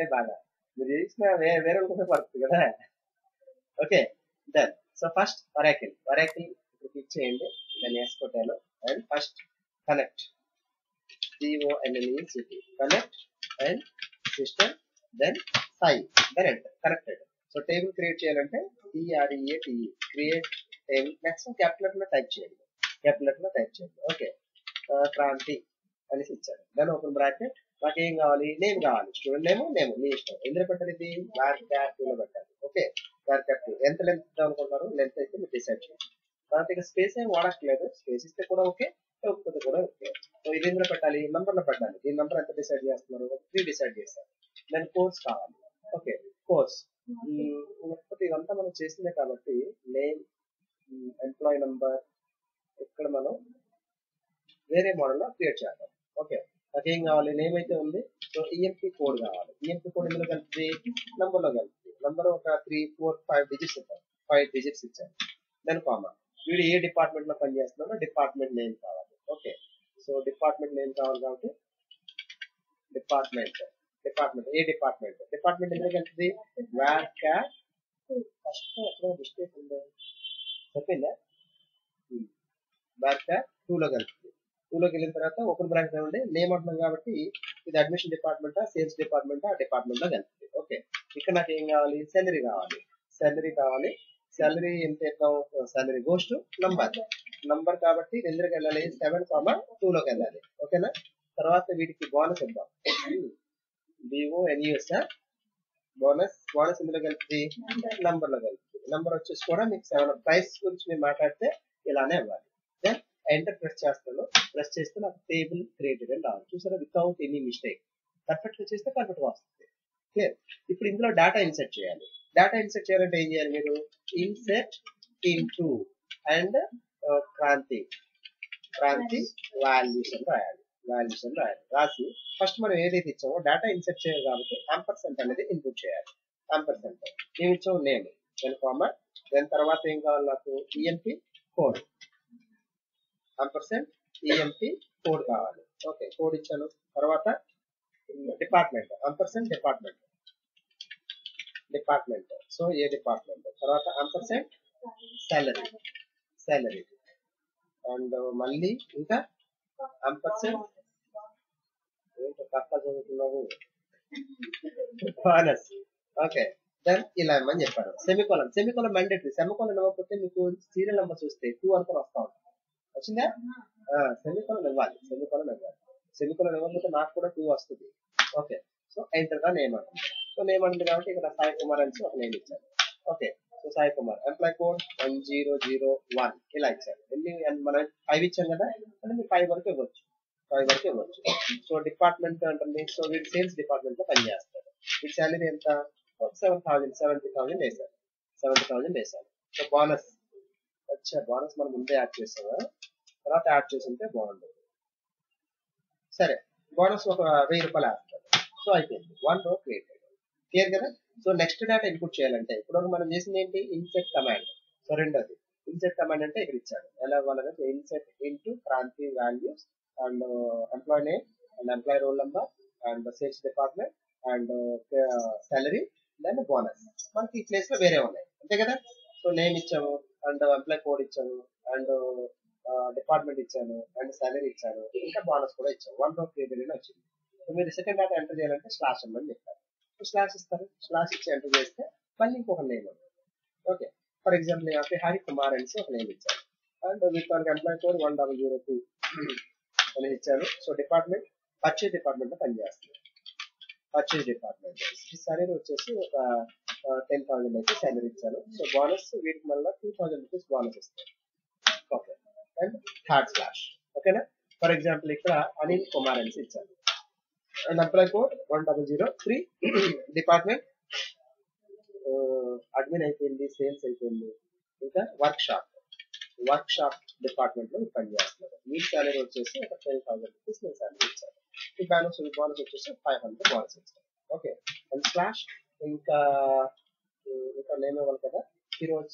అదే బాగా మీరు చేసిన వేరే వేరే కూడా పడుతుంది కదా ఓకే డన్ సో ఫస్ట్ వరాకిల్ వరాకిల్ ఇప్పుడు క్లిక్ చేయండి నేను వేసుకుంటాను and first connect సిఓఎన్ఎన్ఈసిటీ connect and system then sign then enter connected so table create చేయాలంటే టిఆర్ఈఏటిఈ క్రియేట్ టేబుల్ మ్యాక్సిమం క్యాపిటల్ లో టైప్ చేయండి క్యాపిటల్ లో టైప్ చేయండి ఓకే క్రాంతి అనేసి ఇచ్చారు దాని ఓపెన్ బ్రాకెట్ నాకు ఏం కావాలి నేమ్ కావాలి స్టూడెంట్ నేమ్ నేమ్ మీ ఇష్టం ఎందులో పెట్టాలి ఇది బ్లాక్ క్యాట్ టూ లో పెట్టాలి ఓకే బ్లాక్ క్యాట్ టూ ఎంత లెంత్ ఇద్దాం అనుకుంటున్నారు లెంత్ అయితే మీరు డిసైడ్ చేయండి తర్వాత ఇక స్పేస్ ఏం వాడట్లేదు స్పేస్ ఇస్తే కూడా ఓకే ఇవ్వకపోతే కూడా ఓకే సో ఇది ఎందులో పెట్టాలి నంబర్ లో పెట్టాలి దీని నంబర్ ఎంత డిసైడ్ చేస్తున్నారు త్రీ డిసైడ్ చేస్తారు దాని కోర్స్ కావాలి ఓకే కోర్స్ లేకపోతే ఇదంతా మనం చేసిందే కాబట్టి నేమ్ ఎంప్లాయ్ నంబర్ ఇక్కడ మనం వేరే మోడల్ లో క్రియేట్ చేద్దాం ఓకే నాకేం కావాలి నేమ్ అయితే ఉంది సో ఈఎంపీ కోడ్ కావాలి ఈఎంపీ కోడ్ ఇందులో కలిపి నంబర్ లో కలిపి నంబర్ ఒక త్రీ ఫోర్ ఫైవ్ డిజిట్స్ ఇద్దాం ఫైవ్ డిజిట్స్ ఇచ్చాను దాని కామన్ వీడు ఏ డిపార్ట్మెంట్ లో పనిచేస్తున్నాడో డిపార్ట్మెంట్ నేమ్ కావాలి ఓకే సో డిపార్ట్మెంట్ నేమ్ కావాలి కాబట్టి డిపార్ట్మెంట్ డిపార్ట్మెంట్ ఏ డిపార్ట్మెంట్ డిపార్ట్మెంట్ ఎందుకు కలిపి వ్యాట్ క్యాట్ ఫస్ట్ ఎక్కడ మిస్టేక్ ఉంది చెప్పిందా బ్యాక్ క్యాట్ టూ లో కలిపి టూలోకి వెళ్ళిన తర్వాత ఓపెన్ బ్రాంచ్ ఏమంటే నేమ్ అంటున్నాం కాబట్టి ఇది అడ్మిషన్ డిపార్ట్మెంటా సేల్స్ డిపార్ట్మెంటా ఆ డిపార్ట్మెంట్ లో కలుపుతుంది ఓకే ఇక్కడ నాకు ఏం కావాలి సాలరీ కావాలి సాలరీ కావాలి సాలరీ ఎంత ఇద్దాం salary goes to number number కాబట్టి ఎందులోకి వెళ్ళాలి సెవెన్ కామా లోకి వెళ్ళాలి ఓకేనా తర్వాత వీటికి బోనస్ ఇద్దాం బిఓ ఎన్యూఎస్ బోనస్ బోనస్ ఎందులో కలుపుతుంది నంబర్ లో కలుపుతుంది నంబర్ వచ్చేసి కూడా మీకు సెవెన్ ప్రైస్ గురించి మీరు మాట్లాడితే ఇలానే ఇవ్వాలి దెన్ ఎంటర్ ప్రెస్ చేస్తాను ప్రెస్ చేస్తే నాకు టేబుల్ క్రియేటెడ్ అని రావాలి చూసారా వితౌట్ ఎనీ మిస్టేక్ పర్ఫెక్ట్ గా చేస్తే పర్ఫెక్ట్ వస్తుంది క్లియర్ ఇప్పుడు ఇందులో డేటా ఇన్సర్ట్ చేయాలి డేటా ఇన్సర్ట్ చేయాలంటే ఏం చేయాలి మీరు insert into and Kranthi Kranthi values అని రాయాలి వాల్యూస్ అని రాయాలి రాసి ఫస్ట్ మనం ఏదైతే ఇచ్చామో డేటా ఇన్సర్ట్ చేయాలి కాబట్టి ఆంపర్సెంట్ అనేది ఇన్పుట్ చేయాలి ఆంపర్సెంట్ మేము ఇచ్చాము నేమ్ దాని కామన్ దాని తర్వాత ఏం కావాలి నాకు EMP code ampersand EMP code కావాలి ఓకే కోడ్ ఇచ్చాను తర్వాత department ampersand department department so ఏ డిపార్ట్మెంట్ తర్వాత ఆంపర్సెంట్ సాలరీ సాలరీ అండ్ మళ్ళీ ఇంకా ఆంపర్సెంట్ ఏంటో కష్ట చదువుతున్నావు బోనస్ ఓకే దెన్ ఇలా ఇమ్మని చెప్పారు సెమికోలం సెమికోలం మ్యాండేటరీ సెమికోలం ఇవ్వకపోతే మీకు సీరియల్ నెంబర్ చూస్తే టూ అనుకుని వస్తా ఉంటాం వచ్చిందా సెమికోలం ఇవ్వాలి సెమికోలం ఇవ్వాలి సెమికోలం ఇవ్వకపోతే నాకు కూడా టూ వస్తుంది ఓకే సో ఎంటర్ గా నేమ్ అంటుంది సో నేమ్ అంటుంది కాబట్టి ఇక్కడ సాయి కుమార్ అని ఒక నేమ్ ఇచ్చారు okay so Sai Kumar employee code one zero zero one ఇలా ఇచ్చారు ఎన్ని మనం ఫైవ్ ఇచ్చాం కదా అంటే మీరు ఫైవ్ వరకు ఇవ్వచ్చు ఫైవ్ వరకు ఇవ్వచ్చు సో డిపార్ట్మెంట్ అంటుంది సో వీడు సేల్స్ డిపార్ట్మెంట్ లో పనిచేస్తాడు వీడి శాలరీ ఎంత సెవెన్ థౌసండ్ సెవెంటీ థౌసండ్ వేసారు సెవెంటీ థౌసండ్ వేసారు సో బోనస్ వచ్చా బోనస్ మనం ముందే యాడ్ చేసాము తర్వాత యాడ్ చేసి ఉంటే బాగుండదు సరే బోనస్ ఒక వెయ్యి రూపాయలు వేస్తారు సో అయిపోయింది వన్ రో క్రియేట్ క్లియర్ కదా సో నెక్స్ట్ డేటా ఇన్పుట్ చేయాలంటే ఇప్పుడు మనం చేసింది ఏంటి ఇన్సెట్ కమాండ్ సో రెండోది ఇన్సెట్ కమాండ్ అంటే ఇక్కడ ఇచ్చాడు ఎలా ఇవ్వాలంటే insert into Kranthi values and employee name and employee roll number and sales department and salary then bonus మనకి ఈ ప్లేస్ లో వేరే ఉన్నాయి అంతే కదా సో నేమ్ ఇచ్చాము అండ్ ఎంప్లాయ్ కోడ్ ఇచ్చాము అండ్ డిపార్ట్మెంట్ ఇచ్చాను అండ్ సాలరీ ఇచ్చాను ఇంకా బోనస్ కూడా ఇచ్చాను వన్ రో క్రియేటెడ్ అని వచ్చింది సో మీరు సెకండ్ డేటా ఎంటర్ చేయాలంటే స్లాష్ అని చెప్తారు సో స్లాష్ ఇస్తారు స్లాష్ ఇచ్చి ఎంటర్ చేస్తే మళ్ళీ ఇంకొక నేమ్ ఓకే ఫర్ ఎగ్జాంపుల్ నేను హరి కుమార్ అనేసి ఒక నేమ్ ఇచ్చాను and with employee code one double zero two అనేది ఇచ్చాను సో డిపార్ట్మెంట్ పర్చేజ్ డిపార్ట్మెంట్ లో పనిచేస్తుంది పర్చేజ్ డిపార్ట్మెంట్ సాలరీ వచ్చేసి ఒక టెన్ థౌసండ్ అయితే సాలరీ ఇచ్చాను సో బోనస్ వీటికి మళ్ళీ టూ థౌసండ్ రూపీస్ బోనస్ ఇస్తాను ఓకే అండ్ థర్డ్ స్లాష్ ఓకేనా ఫర్ ఎగ్జాంపుల్ ఇక్కడ అనిల్ కుమార్ అనేసి ఇచ్చాను and employee code one double zero three department admin అయిపోయింది సేల్స్ అయిపోయింది ఇంకా workshop workshop department లో పనిచేస్తున్నారు మీ సాలరీ వచ్చేసి ఒక టెన్ థౌసండ్ రూపీస్ నేను సాలరీ ఇచ్చాను ఈ బ్యాలెన్స్ బోనస్ వచ్చేసి ఫైవ్ హండ్రెడ్ బోనస్ ఇచ్చాను ఓకే అండ్ స్లాష్ ఇంకా ఇంకా నేమ్ ఇవ్వాలి కదా ఫిరోజ్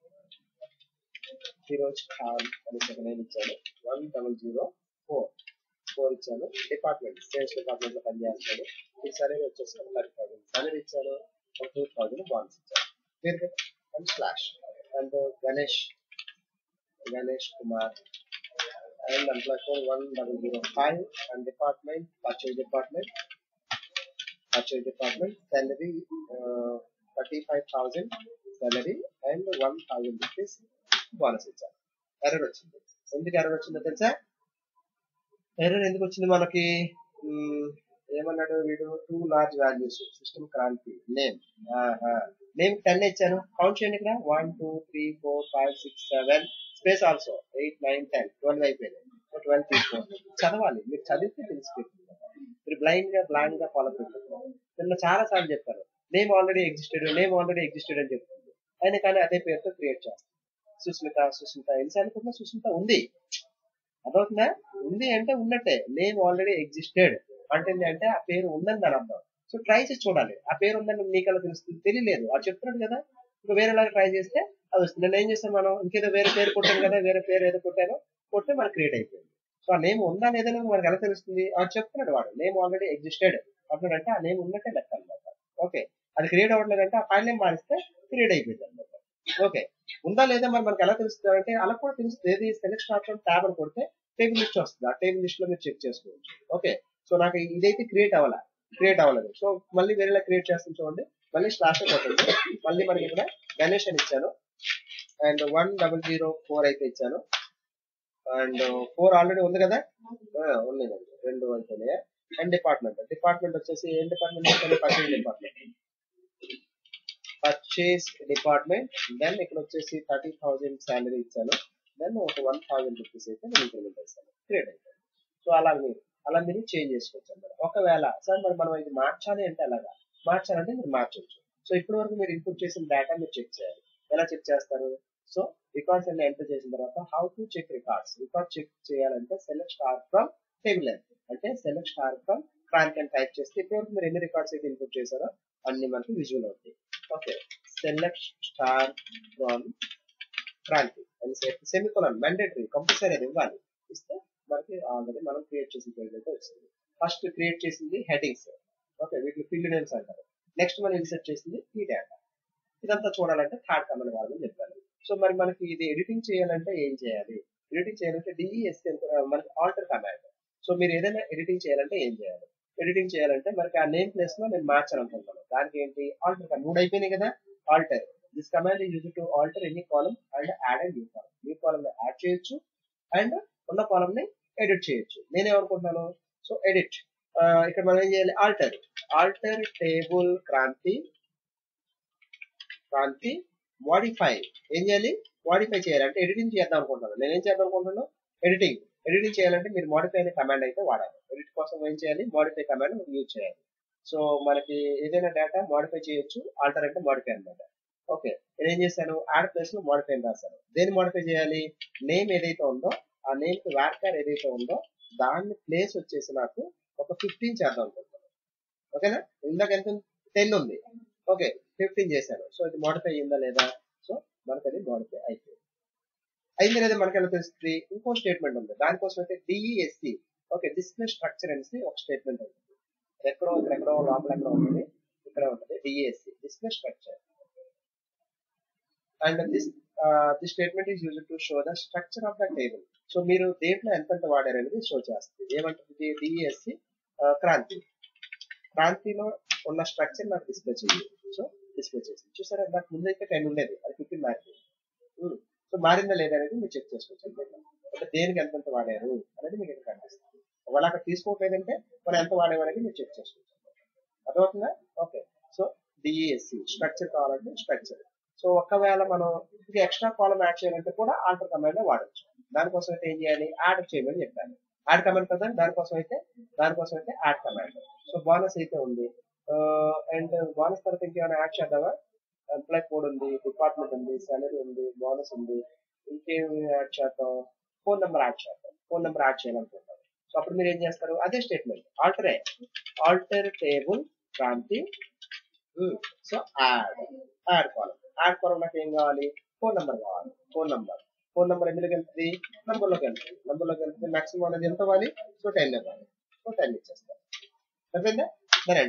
ఫిరోజ్ ఖాన్ అనేసి ఒక నేమ్ ఇచ్చాను one double zero four four ఇచ్చాను డిపార్ట్మెంట్ సేల్స్ డిపార్ట్మెంట్ లో పనిచేస్తాడు ఈ సాలరీ వచ్చేసి ఒక థర్టీ థౌసండ్ సాలరీ ఇచ్చాను ఒక టూ థౌజండ్ బాన్స్ ఇచ్చాను పేరు కదా and slash and Ganesh Ganesh Kumar and employee four one double zero five and department purchase department purchase department salary thirty five thousand salary and one thousand rupees bonus ఇచ్చాను error వచ్చింది ఎందుకు error వచ్చిందో తెలుసా ఎర్రర్ ఎందుకు వచ్చింది మనకి మ్మ్, ఏమన్నాడు వీడు too large values system Kranthi name name ten ఇచ్చాను కౌంట్ చేయండి ఇక్కడ one two three four five six seven space also eight nine ten twelve అయిపోయింది ట్వెల్వ్ తీసుకోండి చదవాలి మీరు చదివితే తెలిసిపోతుంది మీరు బ్లైండ్ గా బ్లాండ్ గా ఫాలో పెట్టుకోవాలి నిన్న చాలా సార్లు చెప్పాను name already existed name already existed అని చెప్తుంది అయినా కానీ అదే పేరుతో క్రియేట్ చేస్తాం సుస్మిత సుస్మిత ఎన్నిసార్లు కూడా సుస్మిత ఉంది అదవుతుందా ఉంది అంటే ఉన్నట్టే నేమ్ ఆల్రెడీ ఎగ్జిస్టెడ్ అంటే అంటే ఆ పేరు ఉందని దాని అర్థం సో ట్రై చేసి చూడాలి ఆ పేరు ఉందని మీకు అలా తెలుస్తుంది తెలియలేదు అది చెప్తున్నాడు కదా ఇంకా వేరేలాగా ట్రై చేస్తే అది వస్తుంది నేను ఏం చేస్తాను మనం ఇంకేదో వేరే పేరు కొట్టాను కదా వేరే పేరు ఏదో కొట్టానో కొట్టే మనకి క్రియేట్ అయిపోయింది సో ఆ నేమ్ ఉందా లేదా అనేది మనకి ఎలా తెలుస్తుంది అది చెప్తున్నాడు వాడు నేమ్ ఆల్రెడీ ఎగ్జిస్టెడ్ అంటున్నాడంటే ఆ నేమ్ ఉన్నట్టే లెక్క అనమాట ఓకే అది క్రియేట్ అవ్వట్లేదంటే ఆ ఫైల్ నేమ్ మారిస్తే క్రియేట్ అయిపోయింది అనమాట ఓకే ఉందా లేదా మరి మనకి ఎలా తెలుస్తుంది అంటే అలా కూడా తెలుస్తుంది ఏది సెలెక్షన్ ఆప్షన్ ట్యాబ్ అని కొడితే టేబుల్ లిస్ట్ వస్తుంది ఆ టేబుల్ లిస్ట్ లో మీరు చెక్ చేసుకోవచ్చు ఓకే సో నాకు ఇదైతే క్రియేట్ అవ్వాలా క్రియేట్ అవ్వలేదు సో మళ్ళీ వేరేలా క్రియేట్ చేస్తాను చూడండి మళ్ళీ స్లాష్ కొట్టండి మళ్ళీ మనకి ఇక్కడ గణేష్ అని ఇచ్చాను and one double zero four అయితే ఇచ్చాను అండ్ ఫోర్ ఆల్రెడీ ఉంది కదా ఆ, ఉన్నదండి రెండు అయిపోయినాయి అండ్ డిపార్ట్మెంట్ డిపార్ట్మెంట్ వచ్చేసి ఏం department purchase department purchase department then ఇక్కడ వచ్చేసి థర్టీ థౌజండ్ శాలరీ ఇచ్చాను దెన్ ఒక వన్ థౌజండ్ రూపీస్ అయితే నేను ఇంప్లిమెంట్ చేస్తాను క్రియేట్ అయిపోయింది సో అలా మీరు అలా మీరు చేంజ్ చేసుకోవచ్చు అన్నమాట ఒకవేళ సార్ మరి మనం ఇది మార్చాలి అంటే అలాగా మార్చాలంటే మీరు మార్చవచ్చు సో ఇప్పటి వరకు మీరు ఇన్పుట్ చేసిన డేటా మీరు చెక్ చేయాలి ఎలా చెక్ చేస్తారు సో రికార్డ్స్ అన్ని ఎంటర్ చేసిన తర్వాత how to check records record check చేయాలంటే సెలెక్ట్ స్టార్ ఫ్రమ్ టేబుల్ అంటే సెలెక్ట్ స్టార్ ఫ్రమ్ క్రాంక్ అని టైప్ చేస్తే ఇప్పటివరకు మీరు ఎన్ని రికార్డ్స్ అయితే ఇన్పుట్ చేశారో అన్ని మనకి విజువల్ అవుతాయి okay select star from Kranthi అని సెమికోలన్ మ్యాండేటరీ కంపల్సరీ అది ఇవ్వాలి ఇస్తే మనకి ఆల్రెడీ మనం క్రియేట్ చేసిన పేజ్ అయితే వస్తుంది ఫస్ట్ క్రియేట్ చేసింది హెడింగ్స్ ఓకే వీటిని ఫిల్డ్ నేమ్స్ అంటారు నెక్స్ట్ మనం ఇన్సర్ట్ చేసింది ఈ డేటా ఇదంతా చూడాలంటే థర్డ్ కమెంట్ వాళ్ళని చెప్పాలి సో మరి మనకి ఇది ఎడిటింగ్ చేయాలంటే ఏం చేయాలి ఎడిటింగ్ చేయాలంటే డిఈఎస్ మనకి ఆల్టర్ కమాండ్ సో మీరు ఏదైనా ఎడిటింగ్ చేయాలంటే ఏం చేయాలి ఎడిటింగ్ చేయాలంటే మనకి ఆ నేమ్ ప్లేస్ లో నేను మార్చాలనుకుంటున్నాను దానికి ఏంటి ఆల్టర్ మూడు అయిపోయినాయి కదా alter this command use to alter any column and add and new column new column add చేయొచ్చు అండ్ ఉన్న కాలం ని ఎడిట్ చేయొచ్చు నేనేమనుకుంటున్నాను సో ఎడిట్ ఇక్కడ మనం ఏం చేయాలి alter alter table Kranthi Kranthi modify ఏం చేయాలి మోడిఫై చేయాలి అంటే ఎడిటింగ్ చేద్దాం అనుకుంటున్నాను నేనేం చేద్దాం అనుకుంటున్నాను ఎడిటింగ్ ఎడిటింగ్ చేయాలంటే మీరు మోడిఫై అనే కమాండ్ అయితే వాడాలి ఎడిట్ కోసం ఏం చేయాలి మోడిఫై కమాండ్ యూజ్ చేయాలి సో మనకి ఏదైనా డేటా మోడిఫై చేయొచ్చు ఆల్టర్ అంటే మోడిఫై అనమాట ఓకే నేను ఏం చేశాను యాడ్ ప్లేస్ లో మోడిఫై అని రాశాను దేన్ని మోడిఫై చేయాలి నేమ్ ఏదైతే ఉందో ఆ నేమ్ కి వార్కార్ ఏదైతే ఉందో దాన్ని ప్లేస్ వచ్చేసి నాకు ఒక ఫిఫ్టీన్ చేద్దాం అనుకుంటున్నాను ఓకేనా ఇందాక ఎంత టెన్ ఉంది ఓకే ఫిఫ్టీన్ చేశాను సో ఇది మోడిఫై అయిందా లేదా సో మనకి అది మోడిఫై అయిపోయింది అయింది లేదా మనకి ఎలా తెలుస్తుంది ఇంకో స్టేట్మెంట్ ఉంది దానికోసం అయితే డిఈఎస్సి ఓకే డిస్ప్లే స్ట్రక్చర్ అనేసి ఒక స్టేట్మెంట్ ఉంది అది ఎక్కడో ఇక్కడ ఎక్కడో లోపల ఎక్కడో ఉంటుంది ఇక్కడ ఉంటుంది DESC display structure and this this statement is use to show the structure of the table so మీరు దేంట్లో ఎంత వాడారు అనేది షో చేస్తుంది ఏమంటుంది డిఈఎస్సి క్రాంతి క్రాంతిలో ఉన్న స్ట్రక్చర్ నాకు డిస్ప్లే చేయాలి సో డిస్ప్లే చేసింది చూసారా నాకు ముందైతే టెన్ ఉండేది అది ఫిఫ్టీన్ మారింది సో మారిందా లేదా అనేది మీరు చెక్ చేసుకోవచ్చు అనమాట అంటే దేనికి ఎంత ఎంత వాడారు అనేది మీకు ఇక్కడ కనిపిస్తుంది ఒకవేళ అక్కడ తీసుకోవట్లేదంటే మనం ఎంత వాడాము అనేది మీరు చెక్ చేసుకోవచ్చు అర్థమవుతుందా ఓకే సో డిఈఎస్సి స్ట్రక్చర్ కావాలంటే స్ట్రక్చర్ సో ఒకవేళ మనం ఇంకా ఎక్స్ట్రా కాలం యాడ్ చేయాలంటే కూడా ఆల్టర్ కమాండ్ వాడచ్చు దానికోసం అయితే ఏం చేయాలి యాడ్ చేయమని చెప్పాను యాడ్ కమాండ్ కదా దానికోసం అయితే దానికోసం అయితే యాడ్ కమాండ్ సో బోనస్ అయితే ఉంది అండ్ బోనస్ తర్వాత ఇంకేమైనా యాడ్ చేద్దామా ఎంప్లాయ్ కోడ్ ఉంది డిపార్ట్మెంట్ ఉంది సాలరీ ఉంది బోనస్ ఉంది ఇంకేమి యాడ్ చేద్దాం ఫోన్ నెంబర్ యాడ్ చేద్దాం ఫోన్ నెంబర్ యాడ్ చేయాలనుకుంటాం సో అప్పుడు మీరు ఏం చేస్తారు అదే స్టేట్మెంట్ ఆల్టరే alter table Kranthi so add add column add column నాకు ఏం కావాలి ఫోన్ నెంబర్ కావాలి ఫోన్ నెంబర్ ఫోన్ నెంబర్ ఎందులోకి వెళ్తుంది నెంబర్ లోకి వెళ్తుంది నెంబర్ లోకి వెళ్తే మాక్సిమం అనేది ఎంత ఇవ్వాలి సో టెన్ ఇవ్వాలి సో టెన్ ఇచ్చేస్తాం సరిపోయిందా దాని ఎంటర్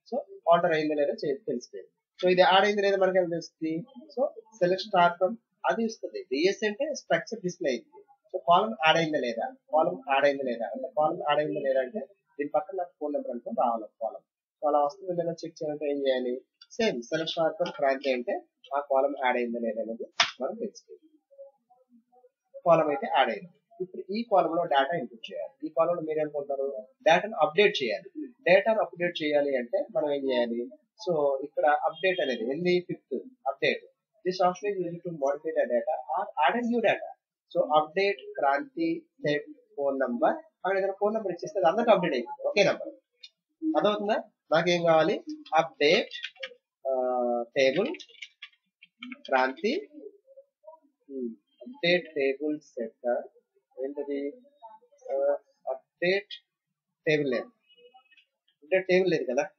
సో ఆర్డర్ అయిందో లేదో చే- తెలిసిపోయింది సో ఇది యాడ్ అయిందో లేదో మనకి ఎలా తెలుస్తుంది సో సెలెక్ట్ స్టార్ ఫ్రమ్ అది ఇస్తుంది డిఎస్ అంటే స్ట్రక్చర్ డిస్ప్లే అయింది సో కాలం యాడ్ అయిందా లేదా కాలం యాడ్ అయిందా లేదా అంటే కాలం యాడ్ అయిందా లేదా అంటే దీని పక్కన నాకు ఫోన్ నెంబర్ అనుకో రావాలి కాలం సో అలా వస్తుంది లేదా చెక్ చేయాలంటే ఏం చేయాలి same select star from Kranthi అంటే ఆ కాలం యాడ్ అయిందా లేదా అనేది మనం తెలుసుకోవాలి కాలం అయితే యాడ్ అయింది ఇప్పుడు ఈ కాలం లో డేటా ఇన్పుట్ చేయాలి ఈ కాలం లో మీరు అనుకుంటారు డేటాను అప్డేట్ చేయాలి డేటాను అప్డేట్ చేయాలి అంటే మనం ఏం చేయాలి సో ఇక్కడ అప్డేట్ అనేది ఎన్ని fifth update this option is use to modify the data or add and new data so update Kranthi set phone number అక్కడ ఏదైనా ఫోన్ నెంబర్ ఇచ్చేస్తే అది అందరికి అప్డేట్ అయిపోతుంది ఒకే నెంబర్ అదవుతుందా నాకేం కావాలి update table Kranthi update table set ఏంటది అప్డేట్ టేబుల్ లేదు అప్డేట్ టేబుల్ లేదు కదా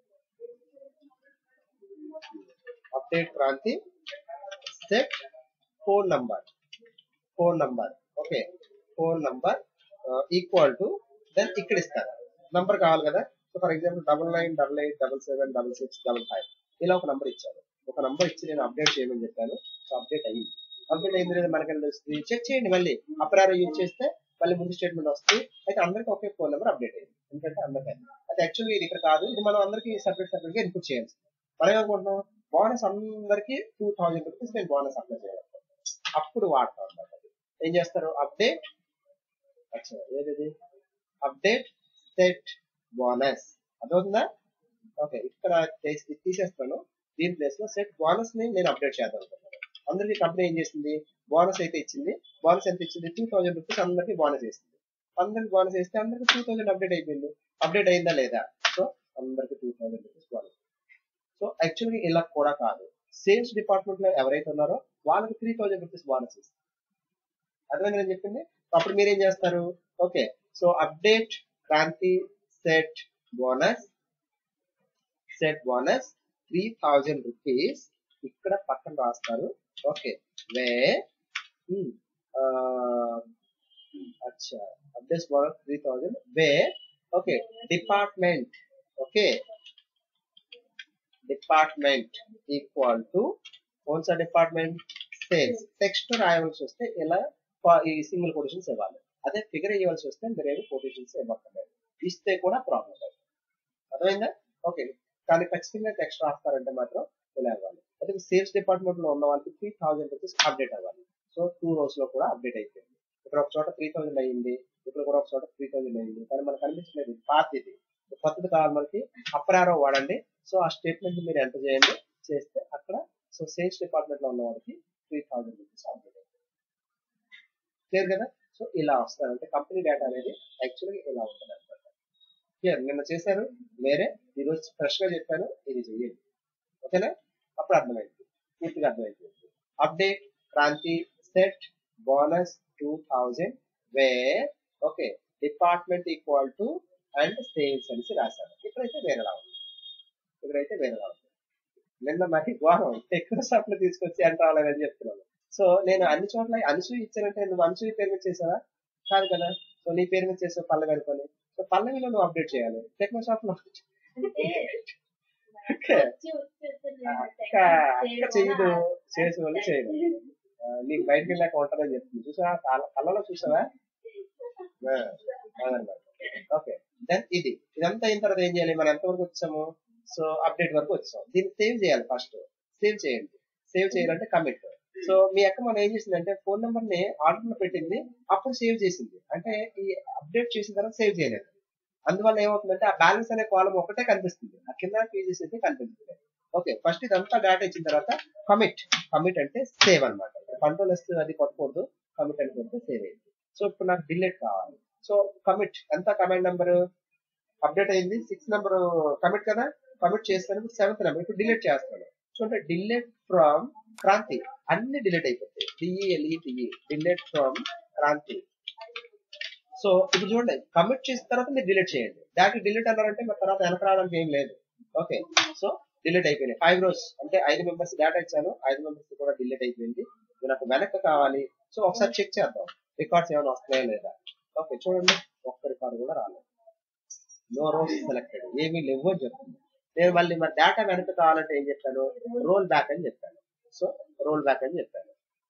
update Kranthi set phone number phone number okay phone number equal to then ఇక్కడ ఇస్తారు నంబర్ కావాలి కదా so for example double nine double eight double seven double six double five ఇలా ఒక నంబర్ ఇచ్చారు ఒక నంబర్ ఇచ్చి నేను అప్డేట్ చేయమని చెప్పాను సో అప్డేట్ అయ్యింది అప్డేట్ అయింది లేదా మనకి తెలుస్తుంది చెక్ చేయండి మళ్ళీ అప్రారో యూజ్ చేస్తే మళ్ళీ ముందు స్టేట్మెంట్ వస్తుంది అయితే అందరికి ఒకే ఫోన్ నెంబర్ అప్డేట్ అయింది ఎందుకంటే అందరికీ అయితే యాక్చువల్లీ ఇది ఇక్కడ కాదు ఇది మనం అందరికి సపరేట్ సపరేట్ గా ఇన్పుట్ చేయాల్సి మనం ఏమనుకుంటున్నాం బోనస్ అందరికి టూ థౌజండ్ రూపీస్ నేను బోనస్ అప్లై చేయాలి అప్పుడు వాడతాం అన్నమాట అది. ఏం చేస్తారు అప్డేట్ అచ్చా ఏది అప్డేట్ సెట్ బోనస్ అదవుతుందా ఓకే ఇక్కడ తీసి- తీసేస్తాను దీని ప్లేస్ లో సెట్ బోనస్ ని నేను అప్డేట్ చేద్దాం అనుకుంటున్నాను అందరికి కంపెనీ ఏం చేసింది బోనస్ అయితే ఇచ్చింది బోనస్ ఎంత ఇచ్చింది టూ థౌసండ్ రూపీస్ అందరికి బోనస్ ఇస్తుంది అందరికి బోనస్ ఇస్తే అందరికి టూ థౌసండ్ అప్డేట్ అయిపోయింది అప్డేట్ అయిందా లేదా సో అందరికి two thousand rupees bonus so యాక్చువల్గా ఇలా కూడా కాదు సేల్స్ డిపార్ట్మెంట్ లో ఎవరైతే ఉన్నారో వాళ్ళకి త్రీ థౌసండ్ రూపీస్ బోనస్ ఇస్తుంది అర్థమైంది నేను చెప్పింది అప్పుడు మీరేం చేస్తారు okay so update Kranthi set bonus set bonus three thousand rupees ఇక్కడ పక్కన రాస్తారు ఓకే వే అచ్చా update bonus three thousand where okay department okay department equal to ones department sales text రాయవలసి వస్తే ఇలా ప- ఈ సింగిల్ కొటేషన్స్ ఇవ్వాలి అదే ఫిగర్ ఇవ్వాల్సి వస్తే మీరేమి కొటేషన్స్ ఇవ్వక్కర్లేదు ఇస్తే కూడా ప్రాబ్లం లేదు అర్థమైందా ఓకే కానీ ఖచ్చితంగా టెక్స్ట్ రాస్తారంటే మాత్రం ఇలా ఇవ్వాలి అదే సేల్స్ డిపార్ట్మెంట్ లో ఉన్న వాళ్ళకి త్రీ థౌసండ్ రూపీస్ అప్డేట్ అవ్వాలి సో టూ రోస్ లో కూడా అప్డేట్ అయిపోయింది ఇక్కడ ఒక చోట త్రీ థౌసండ్ అయ్యింది ఇక్కడ కూడా ఒక చోట త్రీ థౌసండ్ అయ్యింది కానీ మనకు కనిపించలేదు పాత ఇది కొత్తది కావాలి మనకి అప్రారో వాడండి సో ఆ స్టేట్మెంట్ మీరు ఎంటర్ చేయండి చేస్తే అక్కడ సో సేల్స్ డిపార్ట్మెంట్ లో ఉన్న వాడికి త్రీ థౌసండ్ రూపీస్ అప్డేట్ అవుతుంది క్లియర్ కదా సో ఇలా వస్తారు అంటే కంపెనీ డేటా అనేది యాక్చువల్గా ఇలా ఉంటుంది అనమాట క్లియర్ నిన్న చేశారు వేరే ఈరోజు ఫ్రెష్ గా చెప్పాను ఇది చెయ్యండి ఓకేనా అప్పుడు అర్థమైంది పూర్తిగా అర్థమైంది update Kranthi set bonus two thousand where okay department equal to and sales అనేసి రాశాను ఇక్కడైతే వేరేలా ఉంది ఇక్కడైతే వేరేలా ఉంది నిన్న మరి ఘోరం ఎక్కువ షాప్లు తీసుకొచ్చి అంటావాలని చెప్తున్నాను సో నేను అన్ని చోట్ల అనుసూయ ఇచ్చానంటే నువ్వు అనుసూయ పేరు మీద చేసావా కాదు కదా సో నీ పేరు మీద చేసావు పల్లవి అనుకోని సో పల్లవిలో నువ్వు అప్డేట్ చేయాలి టెక్నో షాప్ లో అంటే ఓకే వచ్చి వచ్చేస్తుంది అక్క అక్క చేయదు చేసే వాళ్ళు చేయదు ఆ, నీకు బయటకు వెళ్ళాక ఉంటుందని చెప్తుంది చూసావా కళ్ళ- కళ్ళలో చూసావా ఆ, అదన్నమాట ఓకే దెన్ ఇది ఇదంతా అయిన తర్వాత ఏం చేయాలి మనం ఎంతవరకు వచ్చాము సో అప్డేట్ వరకు వచ్చాం దీన్ని సేవ్ చేయాలి ఫస్ట్ సేవ్ చేయండి సేవ్ చేయాలంటే కమిట్ సో మీ అక్క మనం ఏం చేసిందంటే ఫోన్ నెంబర్ ని ఆర్డర్ లో పెట్టింది అప్పుడు సేవ్ చేసింది అంటే ఈ అప్డేట్ చేసిన తర్వాత సేవ్ చేయలేదు అందువల్ల ఏమవుతుందంటే ఆ బ్యాలెన్స్ అనే కాలం ఒకటే కనిపిస్తుంది ఆ కింద పేజెస్ అయితే కనిపించలేదు ఓకే ఫస్ట్ ఇదంతా డేటా ఇచ్చిన తర్వాత కమిట్ కమిట్ అంటే సేవ్ అనమాట కంట్రోల్ వస్తే అది కొట్టకూడదు కమిట్ అని కొడితే సేవ్ అయింది సో ఇప్పుడు నాకు డిలీట్ కావాలి సో కమిట్ ఎంత కమాండ్ నెంబర్ అప్డేట్ అయింది సిక్స్ నెంబర్ కమిట్ కదా కమిట్ చేస్తాను సెవెంత్ నెంబర్ ఇప్పుడు డిలీట్ చేస్తాను సో అంటే డిలీట్ ఫ్రమ్ క్రాంతి అన్ని డిలీట్ అయిపోతాయి D E L E D E delete from Kranthi so ఇప్పుడు చూడండి కమిట్ చేసిన తర్వాత మీరు డిలీట్ చేయండి డైరెక్ట్ డిలీట్ అన్నారంటే మరి తర్వాత వెనక రావడానికి ఏం లేదు ఓకే సో డిలీట్ అయిపోయినాయి ఫైవ్ రోస్ అంటే ఐదు మెంబర్స్ డేటా ఇచ్చాను ఐదు మెంబర్స్ కూడా డిలీట్ అయిపోయింది ఇది నాకు వెనక్కి కావాలి సో ఒకసారి చెక్ చేద్దాం రికార్డ్స్ ఏమైనా వస్తున్నాయా లేదా ఓకే చూడండి ఒక్క రికార్డు కూడా రాలేదు నో రోస్ సెలెక్టెడ్ ఏమీ లేవు అని చెప్తుంది నేను మళ్ళీ మరి డేటా వెనక్కి కావాలంటే ఏం చెప్పాను రోల్ బ్యాక్ అని చెప్పాను సో రోల్ బ్యాక్ అని చెప్పాను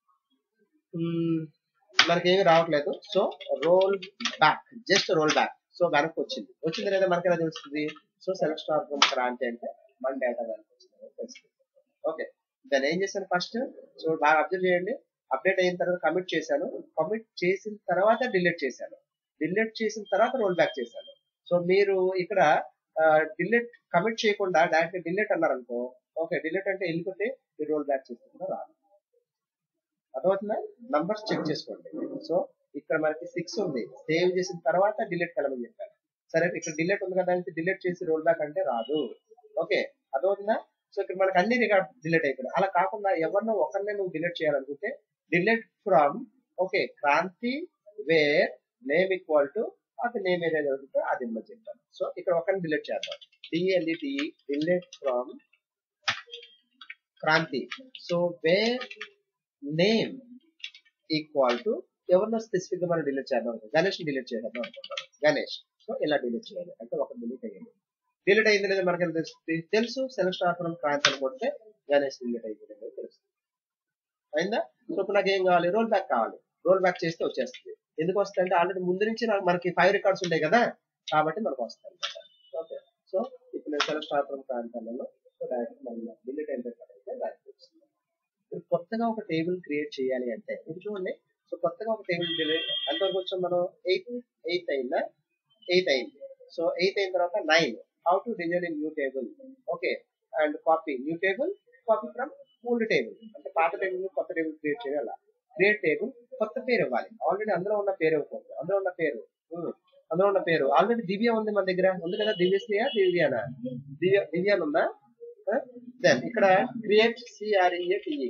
మ్మ్, మనకేమీ రావట్లేదు so roll back just roll back so వెనక్కి వచ్చింది వచ్చింది లేదా మనకి ఎలా తెలుస్తుంది so select star from Kranthi అంటే మన డేటా వెనక్కి వచ్చింది తెలుస్తుంది ఓకే దాన్ని ఏం చేశాను ఫస్ట్ సో బాగా అబ్జర్వ్ చేయండి అప్డేట్ అయిన తర్వాత కమిట్ చేశాను కమిట్ చేసిన తర్వాత డిలీట్ చేశాను డిలీట్ చేసిన తర్వాత రోల్ బ్యాక్ చేశాను సో మీరు ఇక్కడ డిలీట్ కమిట్ చేయకుండా డైరెక్ట్ డిలీట్ అన్నారు అనుకో ఓకే డిలీట్ అంటే వెళ్ళిపోతే మీరు రోల్ బ్యాక్ చేసుకుంటే రాదు అర్థమవుతుందా నంబర్స్ చెక్ చేసుకోండి సో ఇక్కడ మనకి సిక్స్ ఉంది సేవ్ చేసిన తర్వాత డిలీట్ కలమని చెప్పాను సరే ఇక్కడ డిలీట్ ఉంది కదా అంటే డిలీట్ చేసి రోల్ బ్యాక్ అంటే రాదు ఓకే అర్థమవుతుందా సో ఇక్కడ మనకి అన్ని రికార్డ్ డిలీట్ అయిపోయినాయి అలా కాకుండా ఎవరినో ఒకరినే నువ్వు డిలీట్ చేయాలనుకుంటే delete from okay Kranthi where name equal to అది నేమ్ ఏదైతే ఉంటుందో అది ఇమ్మని చెప్తాను సో ఇక్కడ ఒకరిని డిలీట్ చేద్దాం D L E T delete from Kranthi so where name equal to ఎవరినో స్పెసిఫిక్ గా మనం డిలీట్ చేద్దాం అనుకో గణేష్ డిలీట్ చేద్దాం అనుకుంటాను గణేష్ సో ఇలా డిలీట్ చేయాలి అంటే ఒక డిలీట్ అయ్యింది డిలీట్ అయింది లేదా మనకి ఎలా తెలుస్తుంది తెలుసు సెలెక్ట్ ఆఫర్ క్రాంతి అని కొడితే గణేష్ డిలీట్ అయిపోయింది అనేది తెలుస్తుంది అయిందా సో ఇప్పుడు నాకు ఏం కావాలి రోల్ బ్యాక్ కావాలి రోల్ బ్యాక్ చేస్తే వచ్చేస్తుంది ఎందుకు వస్తుంది అంటే ఆల్రెడీ ముందు నుంచి నాకు మనకి ఫైవ్ రికార్డ్స్ ఉంటాయి కదా కాబట్టి మనకు వస్తుంది ఓకే సో ఇప్పుడు నేను సెలెక్ట్ ఆఫర్ ప్రాంతాలలో సో డైరెక్ట్ మళ్ళీ డిలీట్ అయిన రికార్డ్ అయితే డైరెక్ట్ వస్తుంది ఇప్పుడు కొత్తగా ఒక టేబుల్ క్రియేట్ చేయాలి అంటే ఇది చూడండి సో కొత్తగా ఒక టేబుల్ డిలీట్ ఎంతవరకు వచ్చాం మనం ఎయిత్ ఎయిత్ అయిందా ఎయిత్ అయింది సో ఎయిత్ అయిన తర్వాత nine how to design in new table okay and copy new table copy from old table అంటే పాత టేబుల్ కొత్త టేబుల్ క్రియేట్ చేయాలి క్రియేట్ టేబుల్ కొత్త పేరు ఇవ్వాలి ఆల్రెడీ అందులో ఉన్న పేరు ఇవ్వకూడదు అందులో ఉన్న పేరు ఉమ్, అందులో ఉన్న పేరు ఆల్రెడీ దివ్య ఉంది మన దగ్గర ఉంది కదా దివ్యశ్రీయా దివ్యానా దివ్య దివ్యాన్ ఉందా దెన్ ఇక్కడ create C R E A T E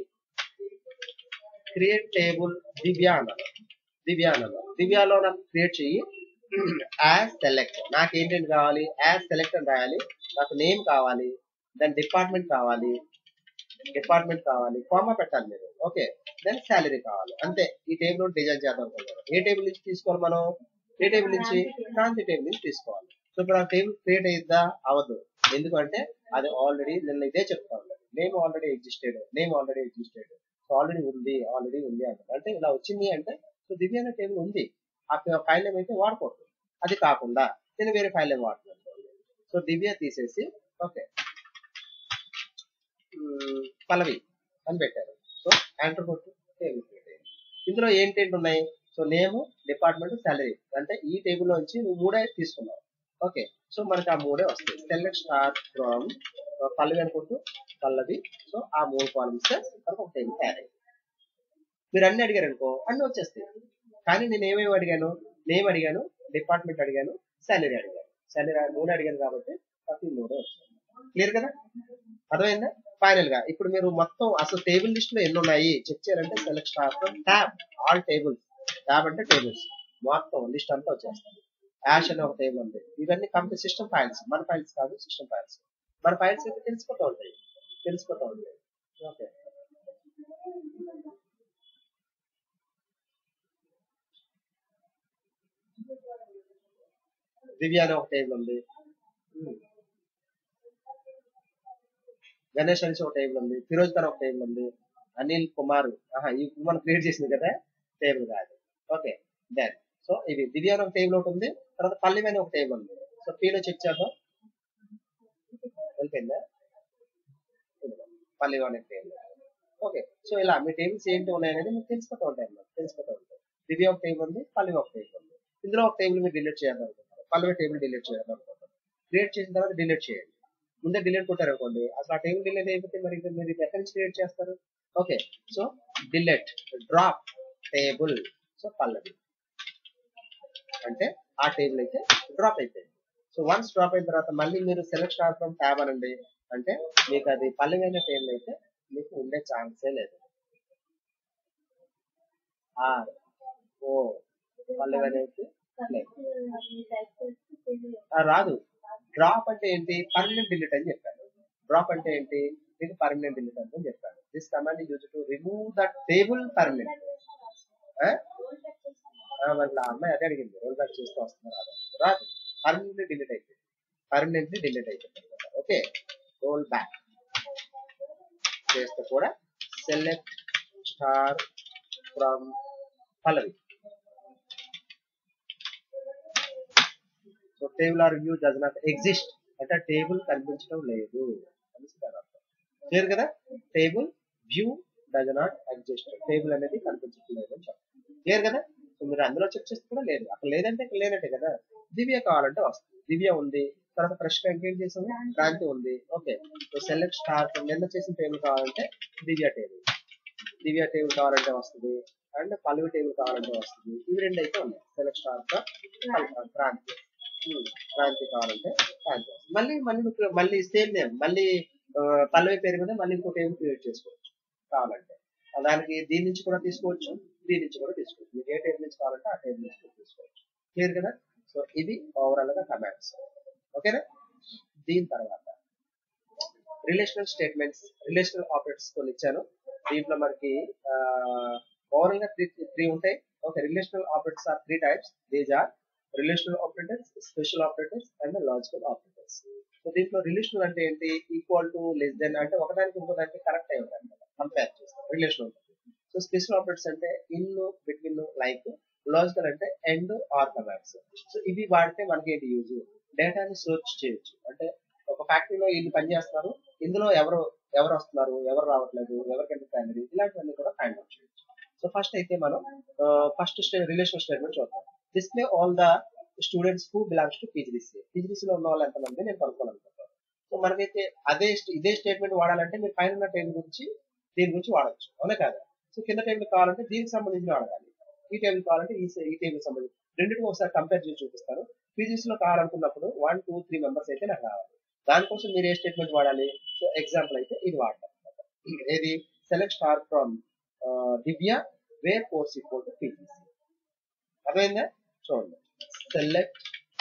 create table Divya అన్నాను దివ్య అన్నాను దివ్యాలో నాకు క్రియేట్ చెయ్యి యాజ్ సెలెక్ట్ నాకు ఏంటంటే కావాలి యాజ్ సెలెక్ట్ అని రాయాలి నాకు నేమ్ కావాలి దాని డిపార్ట్మెంట్ కావాలి డిపార్ట్మెంట్ కావాలి ఫార్మా పెట్టాలి మీరు ఓకే దెన్ శాలరీ కావాలి అంతే ఈ టేబుల్ డిజైన్ చేద్దాం అనుకున్నాను ఏ టేబుల్ నుంచి తీసుకోవాలి మనం ఏ టేబుల్ నుంచి క్రాంతి టేబుల్ నుంచి తీసుకోవాలి సో ఇప్పుడు ఆ టేబుల్ క్రియేట్ అయ్యిద్దా అవ్వదు ఎందుకంటే అది ఆల్రెడీ నిన్న ఇదే చెప్తా ఉన్నది name already existed name already existed so already ఉంది ఆల్రెడీ ఉంది అంటే అంటే ఇలా వచ్చింది అంటే సో దివ్య అనే టేబుల్ ఉంది ఆ ఫైల్ నేమ్ అయితే వాడకూడదు అది కాకుండా నేను వేరే ఫైల్ నేమ్ వాడుతున్నాను సో దివ్య తీసేసి ఓకే మ్మ్, పల్లవి అని పెట్టారు సో ఎంటర్ కొట్టు టేబుల్ క్రియేట్ అయ్యింది ఇందులో ఏంటేంటి ఉన్నాయి సో నేమ్ డిపార్ట్మెంట్ సాలరీ అంటే ఈ టేబుల్ నుంచి నువ్వు మూడే తీసుకున్నావు ఓకే సో మనకి ఆ మూడే వస్తాయి సెలెక్ట్ స్టార్ ఫ్రమ్ పల్లవి అనుకుంటూ పల్లవి సో ఆ మూడు కాలమ్స్ మనకు ఒక టేబుల్ తయారైంది మీరు అన్ని అడిగారు అనుకో అన్ని వచ్చేస్తాయి కానీ నేను ఏమేమి అడిగాను నేమ్ అడిగాను డిపార్ట్మెంట్ అడిగాను సాలరీ అడిగాను సాలరీ మూడు అడిగాను కాబట్టి ప్రతి మూడే వచ్చాయి క్లియర్ కదా అర్థమైందా ఫైనల్ గా ఇప్పుడు మీరు మొత్తం అసలు టేబుల్ లిస్ట్ లో ఎన్ని ఉన్నాయి చెక్ చేయాలంటే select star tab all tables tab అంటే టేబుల్స్ మొత్తం లిస్ట్ అంతా వచ్చేస్తుంది యాష్ అనే ఒక టేబుల్ ఉంది ఇవన్నీ కంపెనీ సిస్టమ్ ఫైల్స్ మన ఫైల్స్ కాదు సిస్టమ్ ఫైల్స్ మన ఫైల్స్ అయితే తెలిసిపోతూ ఉంటాయి తెలిసిపోతూ ఉంటాయి ఓకే దివ్య అనే ఒక టేబుల్ ఉంది ఉమ్. గణేష్ అనేసి ఒక టేబుల్ ఉంది ఫిరోజ్ ఖాన్ ఒక టేబుల్ ఉంది అనిల్ కుమార్ ఆహా ఈ మనం క్రియేట్ చేసింది కదా టేబుల్ కాదు ఓకే దెన్ సో ఇది దివ్య అనే ఒక టేబుల్ ఒకటి ఉంది తర్వాత పల్లవి అనే ఒక టేబుల్ ఉంది సో పీలో చెక్ చేద్దాం వెళ్ళిపోయిందా ఇదిగో, పల్లవి అనే టేబుల్ ఓకే సో ఇలా మీ టేబుల్స్ ఏంటి ఉన్నాయనేది మీకు తెలిసిపోతూ ఉంటాయి అన్నమాట తెలిసిపోతూ ఉంటాయి దివ్య ఒక టేబుల్ ఉంది పల్లవి ఒక టేబుల్ ఉంది ఇందులో ఒక టేబుల్ మీరు డిలీట్ చేయాలనుకుంటున్నారు పల్లవి టేబుల్ డిలీట్ చేయాలనుకుంటున్నారు క్రియేట్ చేసిన తర్వాత డిలీట్ చేయండి ముందే డిలీట్ కొట్టారు అనుకోండి అసలు ఆ టేబుల్ డిలీట్ అయిపోతే మరి ఇది మీరు ఇది ఎక్కడి నుంచి క్రియేట్ చేస్తారు okay so delete drop table so Pallavi అంటే ఆ టేబుల్ అయితే డ్రాప్ అయిపోయింది సో వన్స్ డ్రాప్ అయిన తర్వాత మళ్ళీ మీరు సెలెక్ట్ స్టార్ ఫ్రమ్ ట్యాబ్ అనండి అంటే మీకు అది పల్లెమైన టేబుల్ అయితే మీకు ఉండే ఛాన్సే లేదు ఆర్ ఓ పల్లెమైన అయితే లేదు ఆ, రాదు డ్రాప్ అంటే ఏంటి పర్మనెంట్ డిలీట్ అని చెప్పాను డ్రాప్ అంటే ఏంటి మీకు పర్మనెంట్ డిలీట్ అని చెప్పాను this command use to remove the table permanent మరి ఆ అమ్మాయి అదే అడిగింది రోల్ బ్యాక్ చేస్తూ వస్తున్నారు రాదు పర్మనెంట్లీ డిలీట్ అయిపోయింది పర్మనెంట్లీ డిలీట్ అయిపోయింది ఓకే రోల్ బ్యాక్ చేస్తే కూడా select star from Pallavi so table or view does not exist అంటే టేబుల్ కనిపించడం లేదు క్లియర్ కదా table view does not exist table అనేది కనిపించడం లేదు అని చెప్పాలి క్లియర్ కదా సో మీరు అందులో చెక్ చేస్తే కూడా లేదు అక్కడ లేదంటే ఇక్కడ లేనట్టే కదా దివ్య కావాలంటే వస్తుంది దివ్య ఉంది తర్వాత ఫ్రెష్ గా ఇంకేం చేసాము క్రాంతి ఉంది ఓకే సో సెలెక్ట్ స్టార్ నిన్న చేసిన టేబుల్ కావాలంటే దివ్య టేబుల్ దివ్య టేబుల్ కావాలంటే వస్తుంది అండ్ పల్లవి టేబుల్ కావాలంటే వస్తుంది ఇవి రెండు అయితే ఉన్నాయి select star Kranthi um, Kranthi కావాలంటే క్రాంతి వస్తుంది. మళ్ళీ మళ్ళీ మీకు మళ్ళీ సేమ్ నేమ్ మళ్ళీ ఆ, పల్లవి పేరు మీద మళ్ళీ ఇంకో టేబుల్ క్రియేట్ చేసుకోవచ్చు కావాలంటే ఆ, దానికి దీని నుంచి కూడా తీసుకోవచ్చు దీని నుంచి కూడా తీసుకోవచ్చు మీకు ఏ టేబుల్ నుంచి కావాలంటే ఆ టేబుల్ నుంచి కూడా తీసుకోవచ్చు క్లియర్ కదా సో ఇది ఓవరాల్ గా కమాండ్స్ ఓకేనా దీని తర్వాత రిలేషనల్ స్టేట్మెంట్స్ రిలేషనల్ ఆపరేటర్స్ కొన్ని ఇచ్చాను దీంట్లో మనకి ఓవరాల్ గా త్రీ త్రీ ఉంటాయి okay relational operators are three types these are relational operators special operators and logical operators so దీంట్లో రిలేషనల్ అంటే ఏంటి ఈక్వల్ టు లెస్ దెన్ అంటే ఒకదానికి ఇంకోదానికి కరెక్ట్ అయి ఉంటాయి అనమాట కంపేర్ చేస్తాం రిలేషనల్ సో స్పెషల్ ఆపరేటర్స్ అంటే ఇన్ బిట్వీన్ లైక్ లాజికల్ అంటే ఎండ్ ఆర్ కమాండ్స్ సో ఇవి వాడితే మనకి ఏంటి యూజ్ డేటాని సర్చ్ చేయొచ్చు అంటే ఒక ఫ్యాక్టరీలో వీళ్ళు పని చేస్తున్నారు ఇందులో ఎవరు ఎవరు వస్తున్నారు ఎవరు రావట్లేదు ఎవరికంటే ఫ్యామిలీ ఇలాంటివన్నీ కూడా ఫైండ్ అవుట్ చేయొచ్చు సో ఫస్ట్ అయితే మనం ఫస్ట్ రిలేషన్ స్టేట్మెంట్ చూద్దాం display all the students who belongs to PGDC PGDC లో ఉన్న వాళ్ళు ఎంతమంది నేను కనుక్కోవాలనుకుంటాను సో మనకైతే అదే st- ఇదే స్టేట్మెంట్ వాడాలంటే మీరు పైన ఉన్న టేబుల్ గురించి దీని గురించి వాడచ్చు అవునా కాదా సో కింద టేబుల్ కావాలంటే దీనికి సంబంధించి వాడాలి ఈ టేబుల్ కావాలంటే ఈ ఈ టేబుల్ సంబంధించి రెండింటికి ఒకసారి కంపేర్ చేసి చూపిస్తాను పీజీస్ లో కావాలనుకున్నప్పుడు వన్ టూ త్రీ మెంబర్స్ అయితే నాకు రావాలి దానికోసం మీరు ఏ స్టేట్మెంట్ వాడాలి సో ఎగ్జాంపుల్ అయితే ఇది వాడతాం అన్నమాట. ఏది select star from Divya where course equal to PGC అర్థమైందా చూడండి select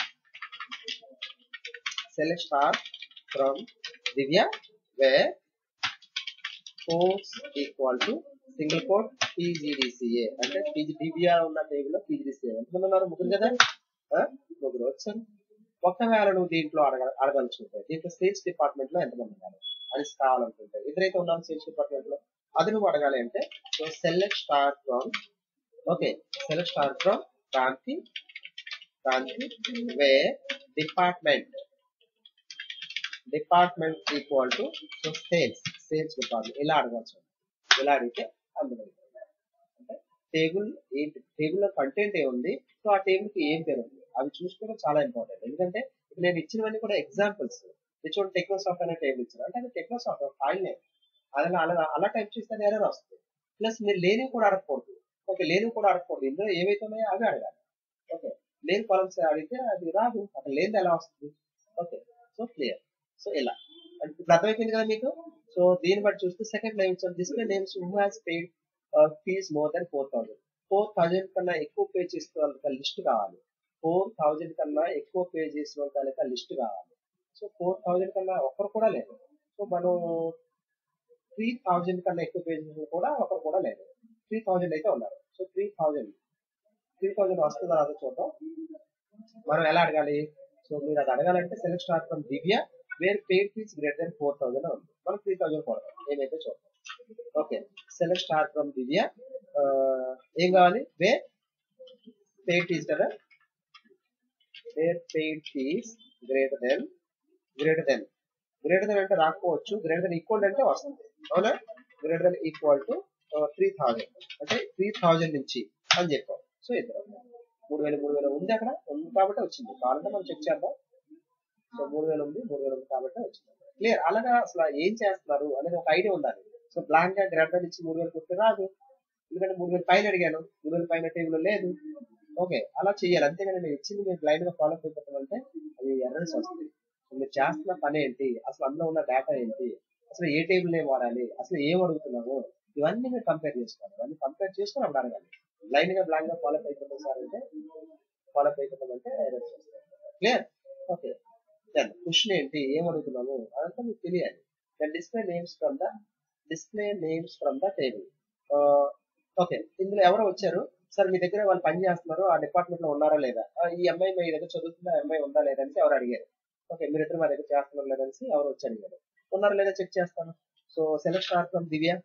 select star from Divya where course equal to single code PGDCA అంటే పీజీ దివ్య ఉన్న టేబుల్ లో పీజీడీసీఏ ఎంతమంది ఉన్నారు ముగ్గురు కదా ఆ? ముగ్గురు వచ్చారు ఒకవేళ నువ్వు దీంట్లో అడగ అడగలుచుకుంటే దీంట్లో సేల్స్ డిపార్ట్మెంట్ లో ఎంతమంది ఉన్నారు అది కావాలనుకుంటే ఇద్దరైతే ఉన్నాను సేల్స్ డిపార్ట్మెంట్ లో అది నువ్వు అడగాలి అంటే so select star from okay select star from Kranthi Kranthi where department department equal to so sales sales department ఇలా అడగచ్చు ఇలా అడిగితే అందులో ఉంటుంది. అంటే టేబుల్ ఏంటి టేబుల్ లో కంటెంట్ ఏముంది సో ఆ టేబుల్ కి ఏం పేరు ఉంది అవి చూసుకోవడం చాలా ఇంపార్టెంట్ ఎందుకంటే ఇప్పుడు నేను ఇచ్చినవన్నీ కూడా ఎగ్జాంపుల్స్ చూడండి టెక్నోసాఫ్ట్ అనే టేబుల్ ఇచ్చారు అంటే అది టెక్నోసాఫ్ట్ ఫైల్ నేమ్ అలా అలా అలా టైప్ చేస్తే ఎర్రర్ వస్తుంది ప్లస్ మీరు లేనివి కూడా అడగకూడదు ఓకే లేనివి కూడా అడగకూడదు ఇందులో ఏవైతే ఉన్నాయో అవి అడగాలి ఓకే లేని కాలమ్స్ అడిగితే అది రాదు అక్కడ లేనిది ఎలా వస్తుంది ఓకే సో క్లియర్ సో ఇలా అంటే ఇప్పుడు అర్థమైపోయింది కదా మీకు సో దీన్ని బట్టి చూస్తే సెకండ్ లైన్ ఇచ్చారు display names who has paid fees more than four thousand four thousand కన్నా ఎక్కువ పే చేసిన వాళ్ళకి లిస్ట్ కావాలి ఫోర్ థౌజండ్ కన్నా ఎక్కువ పే చేసిన వాళ్ళకి లిస్ట్ కావాలి సో ఫోర్ థౌజండ్ కన్నా ఒక్కరు కూడా లేదు సో మనం త్రీ థౌజండ్ కన్నా ఎక్కువ పే చేసిన వాళ్ళు కూడా ఒకరు కూడా లేదు త్రీ థౌజండ్ అయితే ఉన్నారు so three thousand three thousand వస్తుందా రాదో చూద్దాం మనం ఎలా అడగాలి సో మీరు అది అడగాలంటే select start from Divya where paid fees greater than four thousand ఉంది మనం త్రీ థౌసండ్ కొడతాం ఏమైతే చూద్దాం okay select start from Divya ఆ, ఏం కావాలి వేర్ పేడ్ ఫీజ్ కదా where paid fees greater than greater than greater than అంటే రాకపోవచ్చు గ్రేటర్ దెన్ ఈక్వల్ అంటే వస్తుంది అవునా greater than equal to three thousand అంటే త్రీ థౌజండ్ నుంచి అని చెప్పాం సో ఇద్దరు మూడు వేలు మూడు వేలు ఉంది అక్కడ ఉంది కాబట్టి వచ్చింది కావాలంటే మనం చెక్ చేద్దాం సో మూడు వేలు ఉంది మూడు వేలు ఉంది కాబట్టి వచ్చింది క్లియర్ అలాగా అసలు ఏం చేస్తున్నారు అనేది ఒక ఐడియా ఉండాలి సో బ్లాంక్ గా గ్రేటర్ ఇచ్చి మూడు వేలు కొట్టి రాదు ఎందుకంటే మూడు వేలు పైన అడిగాను మూడు వేలు పైన టేబుల్ లేదు ఓకే అలా చేయాలి అంతేగాని నేను ఇచ్చింది మీరు బ్లైండ్ గా ఫాలో అయిపోతామంటే అది ఎర్రర్స్ వస్తుంది సో మీరు చేస్తున్న పని ఏంటి అసలు అందులో ఉన్న డేటా ఏంటి అసలు ఏ టేబుల్ ఏం వాడాలి అసలు ఏం అడుగుతున్నాము ఇవన్నీ మీరు కంపేర్ చేసుకోవాలి ఇవన్నీ కంపేర్ చేసుకుని అప్పుడు అడగాలి బ్లైండ్ గా బ్లాంక్ గా ఫాలో అయిపోతాం సార్ అంటే ఫాలో అయిపోతాం అంటే ఎర్రర్స్ వస్తాయి క్లియర్ ఓకే దెన్ క్వశ్చన్ ఏంటి ఏం అడుగుతున్నాము అదంతా మీకు తెలియాలి then display names from the display names from the table okay ఇందులో ఎవరో వచ్చారు సార్ మీ దగ్గర వాళ్ళు పని చేస్తున్నారు ఆ డిపార్ట్మెంట్ లో ఉన్నారా లేదా ఆ, ఈ అమ్మాయి మీ దగ్గర చదువుతుందా ఆ అమ్మాయి ఉందా లేదా అనేసి ఎవరు అడిగారు ఓకే మీరిద్దరు మా దగ్గర చేస్తున్నారు లేదనేసి ఎవరు వచ్చి అడిగారు ఉన్నారా లేదా చెక్ చేస్తాను so select star from Divya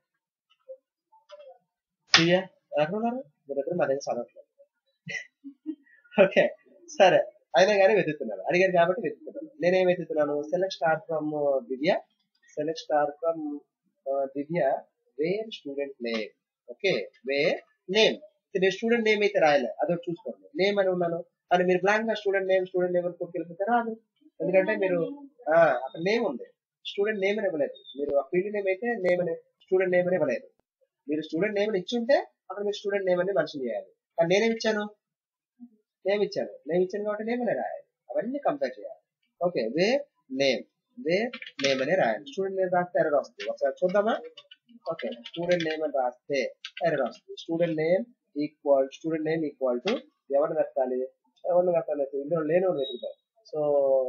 Divya ఎక్కడ ఉన్నారు మీరు ఎక్కడ మా దగ్గర చదవట్లేదు ఓకే సరే అయినా కానీ వెతుకుతున్నాను అడిగారు కాబట్టి వెతుకుతున్నాను నేనేం వెతుకుతున్నాను select star from Divya select star from Divya where student name okay where name నేను స్టూడెంట్ నేమ్ అయితే రాయలే అదొకటి చూసుకోండి నేమ్ అని ఉన్నాను అని మీరు బ్లాంక్ గా స్టూడెంట్ నేమ్ స్టూడెంట్ నేమ్ అని కొట్టుకెళ్ళిపోతే రాదు ఎందుకంటే మీరు ఆ, అక్కడ నేమ్ ఉంది స్టూడెంట్ నేమ్ అని ఇవ్వలేదు మీరు ఆ ఫీల్డ్ నేమ్ అయితే నేమ్ అని స్టూడెంట్ నేమ్ అని ఇవ్వలేదు మీరు స్టూడెంట్ నేమ్ అని ఇచ్చుంటే అక్కడ మీరు స్టూడెంట్ నేమ్ అని మెన్షన్ చేయాలి కానీ నేనేం ఇచ్చాను నేమ్ ఇచ్చాను నేమ్ ఇచ్చాను కాబట్టి నేమ్ అనే రాయాలి అవన్నీ కంపేర్ చేయాలి okay where name where name అనే రాయాలి స్టూడెంట్ నేమ్ రాస్తే ఎర్రర్ వస్తుంది ఒకసారి చూద్దామా ఓకే స్టూడెంట్ నేమ్ అని రాస్తే ఎర్రర్ వస్తుంది student name equal student name equal to ఎవరిని వెతకాలి ఎవరిని వెతకాలి ఇందులో లేని వాడిని వెతుకుతాం సో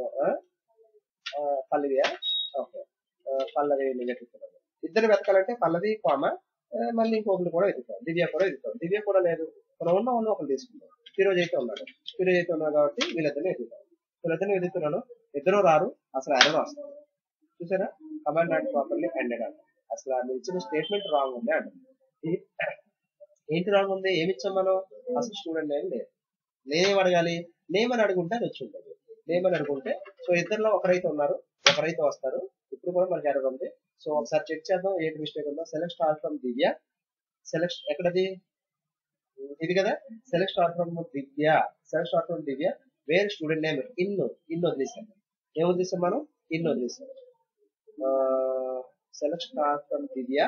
పల్లవియా ఓకే పల్లవి వెతుకుతున్నాం ఇద్దరు వెతకాలంటే పల్లవి కామ మళ్ళీ ఇంకొకరు కూడా వెతుకుతాం దివ్య కూడా వెతుకుతాం దివ్య కూడా లేదు మనం ఉన్న వాళ్ళు ఒకరు తీసుకుంటాం ఫిరోజ్ అయితే ఉన్నాడు ఫిరోజ్ అయితే ఉన్నాడు కాబట్టి వీళ్ళిద్దరిని వెతుకుతాం వీళ్ళిద్దరిని వెతుకుతున్నాను ఇద్దరు రారు అసలు ఎర్రర్ వస్తుంది చూసారా కమాండ్ నాట్ ప్రాపర్లీ ఎండెడ్ అంట అసలు మీరు ఇచ్చిన స్టేట్మెంట్ రాంగ్ ఉంది అంట ఈ- ఏంటి రాంగ్ ఉంది ఏమి ఇచ్చాం మనం అసలు స్టూడెంట్ నేమ్ లేదు నేనేం అడగాలి నేమ్ అని అడుగుంటే అది వచ్చి ఉంటుంది నేమ్ అని అడుగుంటే సో ఇద్దరిలో ఒకరైతే ఉన్నారు ఒకరైతే వస్తారు ఇప్పుడు కూడా మనకి ఎర్రర్ ఉంది సో ఒకసారి చెక్ చేద్దాం ఏంటి మిస్టేక్ ఉందో select star from Divya select ఎక్కడది ఇది కదా select star from Divya select star from Divya where student name in in వదిలేసాం ఏం వదిలేసాం మనం ఇన్ వదిలేసాం select star from Divya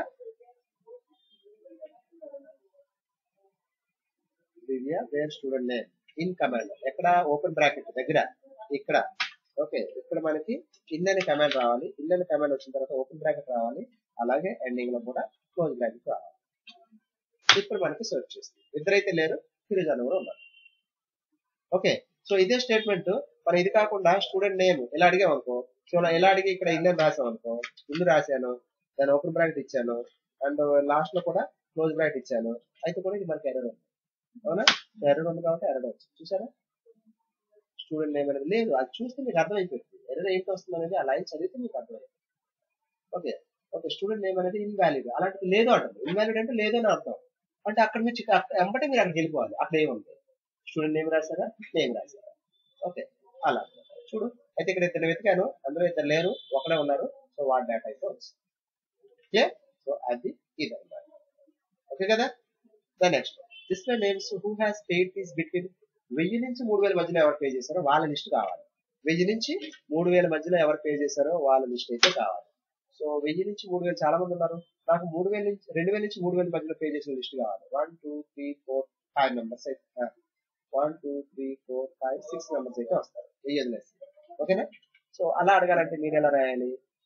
Divya where student name in command ఎక్కడ ఓపెన్ బ్రాకెట్ దగ్గర ఇక్కడ ఓకే ఇక్కడ మనకి ఇన్ అనే కమాండ్ రావాలి ఇన్ అనే కమాండ్ వచ్చిన తర్వాత ఓపెన్ బ్రాకెట్ రావాలి అలాగే ఎండింగ్ లో కూడా క్లోజ్ బ్రాకెట్ రావాలి ఇప్పుడు మనకి సెర్చ్ చేస్తుంది ఇద్దరైతే లేరు ఫిరోజ్ అని కూడా ఉన్నారు ఓకే సో ఇదే స్టేట్మెంట్ మరి ఇది కాకుండా స్టూడెంట్ నేమ్ ఇలా అడిగాం అనుకో సో నా ఇలా అడిగి ఇక్కడ ఇన్ అని రాసాం అనుకో ఇల్లు రాశాను దాని ఓపెన్ బ్రాకెట్ ఇచ్చాను అండ్ లాస్ట్ లో కూడా క్లోజ్ బ్రాకెట్ ఇచ్చాను అయితే కూడా ఇది మనకి ఎర్రర్ ఉంది అవునా ఎర్రర్ ఉంది కాబట్టి ఎర్రర్ వచ్చింది చూసారా స్టూడెంట్ నేమ్ అనేది లేదు అది చూస్తే మీకు అర్థమైపోయింది ఎర్రర్ ఏంటి వస్తుంది అనేది ఆ లైన్ చదివితే మీకు అర్థమైంది ఓకే ఓకే స్టూడెంట్ నేమ్ అనేది ఇన్వాలిడ్ అలాంటిది లేదు అంటుంది ఇన్వాలిడ్ అంటే లేదు అని అర్థం అంటే అక్కడ మీరు చిక్క- అక్కడ- వెంబటే మీరు అక్కడికి వెళ్ళిపోవాలి అక్కడ ఏముంది స్టూడెంట్ నేమ్ రాశారా నేమ్ రాశారా ఓకే అలా చూడు అయితే ఇక్కడ ఇద్దరు వెతికాను అందులో ఇద్దరు లేరు ఒకడే ఉన్నారు సో వాడి డేటా అయితే వచ్చింది ఓకే సో అది ఇది అన్నమాట ఓకే కదా the next display names who has paid fees between వెయ్యి నుంచి మూడు వేల మధ్యలో ఎవరు పే చేశారో వాళ్ళ లిస్ట్ కావాలి వెయ్యి నుంచి మూడు వేల మధ్యలో ఎవరు పే చేశారో వాళ్ళ లిస్ట్ అయితే కావాలి సో వెయ్యి నుంచి మూడు వేలు చాలా మంది ఉన్నారు నాకు మూడు వేల నుంచి రెండు వేల నుంచి మూడు వేల మధ్యలో పే చేసిన లిస్ట్ కావాలి one two three four five members అయితే one two three four five six members అయితే వస్తారు వెయ్యి వదిలేసి ఓకేనా సో అలా అడగాలంటే మీరు ఎలా రాయాలి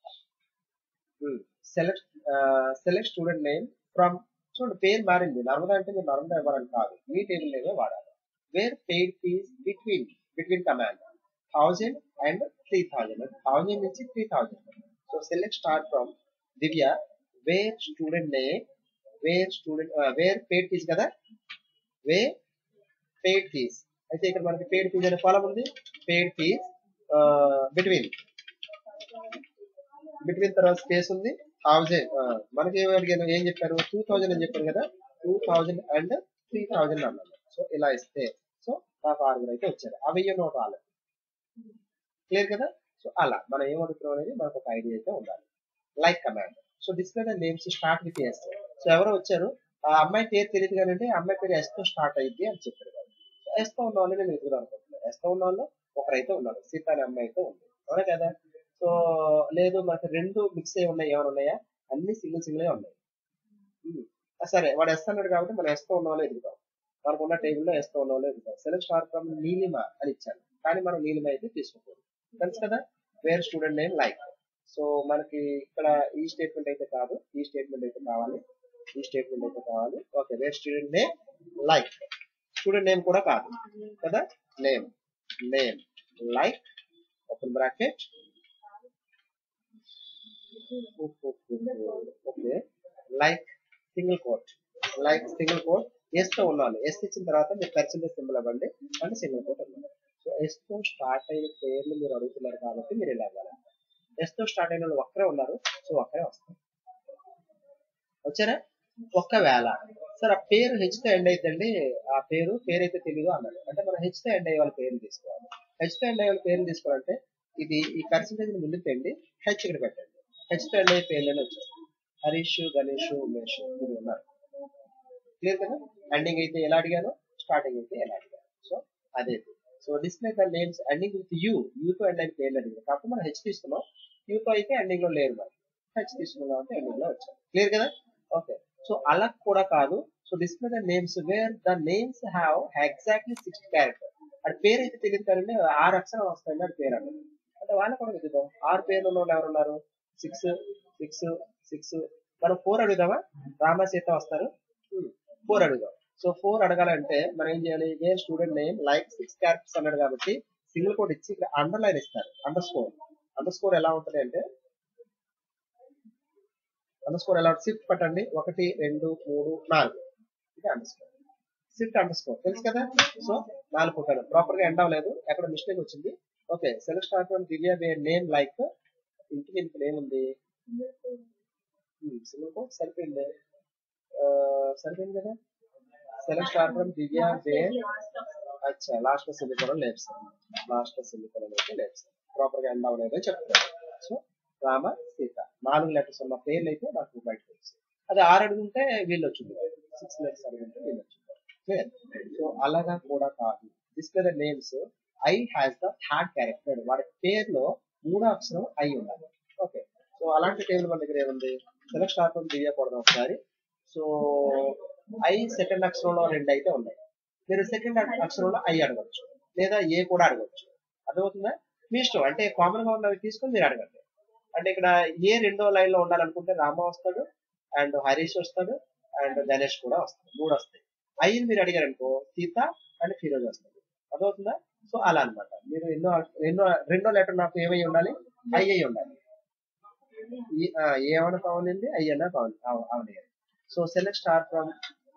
select select student name from చూడండి పేరు మారింది నర్మదా అంటే మీరు నర్మదా ఇవ్వాలని కాదు మీ టేబుల్ నేమే వాడాలి where paid fees between between command thousand and three thousand thousand నుంచి three thousand so select start from Divya where student name where student where paid fees కదా వే పెయిడ్ ఫీజ్ అయితే ఇక్కడ మనకి పెయిడ్ ఫీజ్ అనే కాలం ఉంది పెయిడ్ ఫీజ్ బిట్వీన్ బిట్వీన్ తర్వాత space ఉంది థౌజండ్ మనకి ఏం అడిగాను ఏం చెప్పారు టూ థౌజండ్ అని చెప్పారు కదా two thousand and three thousand అన్నాను సో ఇలా ఇస్తే సో నాకు ఆరుగురు అయితే వచ్చారు అవి నోట్ రాలేదు క్లియర్ కదా సో అలా మనం ఏం అడుగుతున్నాం అనేది మనకు ఒక ఐడియా అయితే ఉండాలి like command so display the names start with S so ఎవరో వచ్చారు ఆ అమ్మాయి పేరు తెలియదు కానీ అంటే అమ్మాయి పేరు ఎస్ తో స్టార్ట్ అయింది అని చెప్పారు వాళ్ళు సో ఎస్ తో ఉన్న వాళ్ళు నేను ఎదుగుదాం అనుకుంటున్నాను ఎస్ తో ఉన్న వాళ్ళు ఒకరైతే ఉన్నారు సీత అనే అమ్మాయి అయితే ఉంది అవునా కదా సో లేదు మనకి రెండు మిక్స్ అయి ఉన్నాయి ఏమైనా ఉన్నాయా అన్ని సింగిల్ సింగిల్ ఉన్నాయి ఉమ్. ఆ సరే వాడు ఎస్ అన్నాడు కాబట్టి మనం ఎస్ తో ఉన్న వాళ్ళు ఎదుగుతాం మనకు ఉన్న టేబుల్లో ఎస్ తో ఉన్న వాళ్ళు ఎదుగుతాం సెలెక్ట్ స్టార్ ఫ్రమ్ నీలిమ అని ఇచ్చాను కానీ మనం నీలిమ అయితే తీసుకోకూడదు తెలుసు కదా where student name like so మనకి ఇక్కడ ఈ స్టేట్మెంట్ అయితే కాదు ఈ స్టేట్మెంట్ అయితే కావాలి ఈ స్టేట్మెంట్ అయితే కావాలి okay where student name like student name కూడా కాదు కదా name name like open bracket okay like single quote like single quote S తో ఉన్నాను ఎస్ ఇచ్చిన తర్వాత మీరు పర్సెంటేజ్ సింబల్ ఇవ్వండి అంటే సింగిల్ కోట్ అన్నమాట సో ఎస్ తో స్టార్ట్ అయిన పేర్లు మీరు అడుగుతున్నారు కాబట్టి మీరు ఇలా ఇవ్వాలి ఎస్ తో స్టార్ట్ అయిన వాళ్ళు ఒక్కరే ఉన్నారు సో ఒక్కరే వస్తారు వచ్చారా ఒక్కవేళ సార్ ఆ పేరు హెచ్ తో ఎండ్ అయితండి ఆ పేరు పేరు అయితే తెలియదు అన్నాడు అంటే మనం హెచ్ తో ఎండ్ అయ్యే వాళ్ళ పేరు తీసుకోవాలి హెచ్ తో ఎండ్ అయ్యే వాళ్ళ పేరు తీసుకోవాలంటే ఇది ఈ పర్సంటేజ్ ముందుకు తెండి హెచ్ ఇక్కడ పెట్టండి హెచ్ తో ఎండ్ అయ్యే పేర్లోనే వచ్చాయి హరీష్ గణేష్ ఉమేష్ మీరు ఉన్నారు క్లియర్ కదా ఎండింగ్ అయితే ఎలా అడిగాను స్టార్టింగ్ అయితే ఎలా అడిగాను సో అదే so display the names ending with U యూతో ఎండ్ అయిన పేర్లు అడిగారు కాకపోతే మనం హెచ్ తీసుకున్నాం యూతో అయితే ఎండింగ్ లో లేరు మరి హెచ్ తీసుకున్నాం అంటే ఎండింగ్ లో వచ్చాం క్లియర్ కదా ఓకే సో అలా కూడా కాదు so display the names where the names have exactly six character అది పేరు అయితే తెలియదు కానీ ఆరు అక్షరం వస్తాయండి అది పేరు అన్నది అంటే వాళ్ళని కూడా వెతుకుదాం ఆరు పేర్లు ఉన్న వాళ్ళు ఎవరున్నారు సిక్స్ సిక్స్ సిక్స్ మనం ఫోర్ అడుగుదామా రామ సీత వస్తారు ఫోర్ అడుగుదాం సో ఫోర్ అడగాలంటే మనం ఏం చేయాలి ఇదే student name like six characters అన్నాడు కాబట్టి సింగిల్ కోడ్ ఇచ్చి ఇక్కడ అండర్ లైన్ ఇస్తారు అండర్ స్కోర్ అండర్ స్కోర్ ఎలా ఉంటుంది అంటే అండర్ స్కోర్ ఎలా షిఫ్ట్ పట్టండి ఒకటి రెండు మూడు నాలుగు ఇది underscore shift underscore తెలుసు కదా సో నాలుగు కొట్టాను ప్రాపర్ గా ఎండ్ అవ్వలేదు ఎక్కడ మిస్టేక్ వచ్చింది okay select start from Divya where name like ఇంటి దీనికి నేమ్ ఉంది సింగిల్ కోట్ సరిపోయింది ఆ, సరిపోయింది కదా select start from Divya where అచ్చా లాస్ట్ లో సెమికోలం లేదు సార్ లాస్ట్ లో సెమికోలం అయితే లేదు సార్ ప్రాపర్ గా ఎండ్ అవ్వలేదు అని చెప్తున్నారు సో రామ సీత నాలుగు లెటర్స్ ఉన్న పేర్లు అయితే నాకు బయటకు వస్తాయి అది ఆరు అడుగుంటే వీళ్ళు వచ్చింది సిక్స్ లెటర్స్ అడుగుంటే వీళ్ళు వచ్చింది క్లియర్ సో అలాగా కూడా కాదు display the names I has the third character వాడి పేరులో మూడో అక్షరం ఐ ఉండాలి ఓకే సో అలాంటి టేబుల్ మన దగ్గర ఏముంది సెలెక్ట్ స్టార్ట్ ఫ్రమ్ దివ్య కొడదాం ఒకసారి సో ఐ సెకండ్ అక్షరంలో రెండు అయితే ఉన్నాయి మీరు సెకండ్ అక్షరంలో ఐ అడగచ్చు లేదా ఏ కూడా అడగచ్చు అర్థమవుతుందా మీ ఇష్టం అంటే కామన్ గా ఉన్నవి తీసుకొని మీరు అడగండి అంటే ఇక్కడ ఏ రెండో లైన్ లో ఉండాలనుకుంటే రామ వస్తాడు అండ్ హరీష్ వస్తాడు అండ్ గణేష్ కూడా వస్తాడు మూడు వస్తాయి ఐని మీరు అడిగారు అనుకో సీత అండ్ ఫిరోజ్ వస్తాడు అర్థమవుతుందా సో అలా అన్నమాట మీరు ఎన్నో ఎన్నో రెండో లెటర్ నాకు ఏమై ఉండాలి ఐ అయి ఉండాలి ఈ- ఆ, ఏమన్నా కావాలండి అయ్యన్నా కావాలి అవ- అవని సో సెలెక్ట్ స్టార్ ఫ్రమ్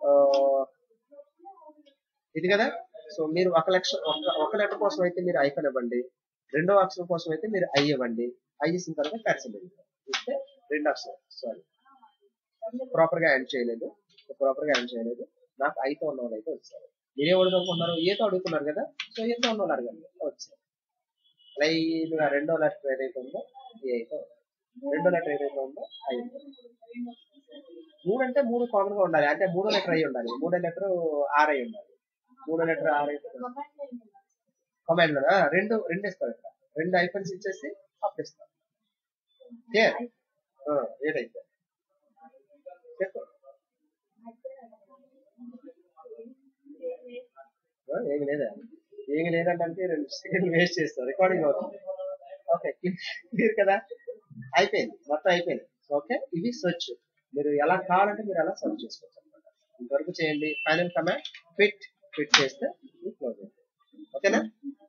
ఇది కదా సో మీరు ఒక లక్ష ఒక- ఒక లెటర్ కోసం అయితే మీరు ఐకన్ ఇవ్వండి రెండో అక్షరం కోసం అయితే మీరు ఐ ఇవ్వండి ఐ ఇచ్చిన తర్వాత పర్సెంటేజ్ ఇస్తే రెండు అక్షరం సారీ ప్రాపర్ గా యాడ్ చేయలేదు ప్రాపర్ గా యాడ్ చేయలేదు నాకు ఐతో ఉన్న వాళ్ళు అయితే వచ్చారు మీరే అడుగుతున్నారు ఏతో అడుగుతున్నారు కదా సో ఏతో ఉన్న వాళ్ళు అడగండి వచ్చారు లైన్ గా రెండో లెటర్ ఏదైతే ఉందో ఏ అయితే ఉంది. రెండో లెటర్ ఏదైతే ఉందో ఐ ఉంది. మూడు అంటే మూడు కామన్ గా ఉండాలి అంటే మూడో లెటర్ అయి ఉండాలి మూడో లెటర్ ఆర్ అయి ఉండాలి మూడో లెటర్ ఆర్ అయితే కమాండ్ లో ఆ, రెండు రెండు ఇస్తారు ఇక్కడ రెండు ఐఫోన్స్ ఇచ్చేసి అప్ ఇస్తారు క్లియర్ ఏదైతే చెప్పు ఆ, ఏమి లేదా ఏమి లేదంటే రెండు సెకండ్లు వేస్ట్ చేస్తారు రికార్డింగ్ అవుతుంది ఓకే క్లియర్ కదా అయిపోయింది మొత్తం అయిపోయింది ఓకే ఇది సెర్చ్ మీరు ఎలా కావాలంటే మీరు అలా సెర్చ్ చేసుకోవచ్చు అనమాట ఇంతవరకు చేయండి ఫైనల్ కమాండ్ ఫిట్ ఫిట్ చేస్తే క్లోజ్ అవుతుంది ఓకేనా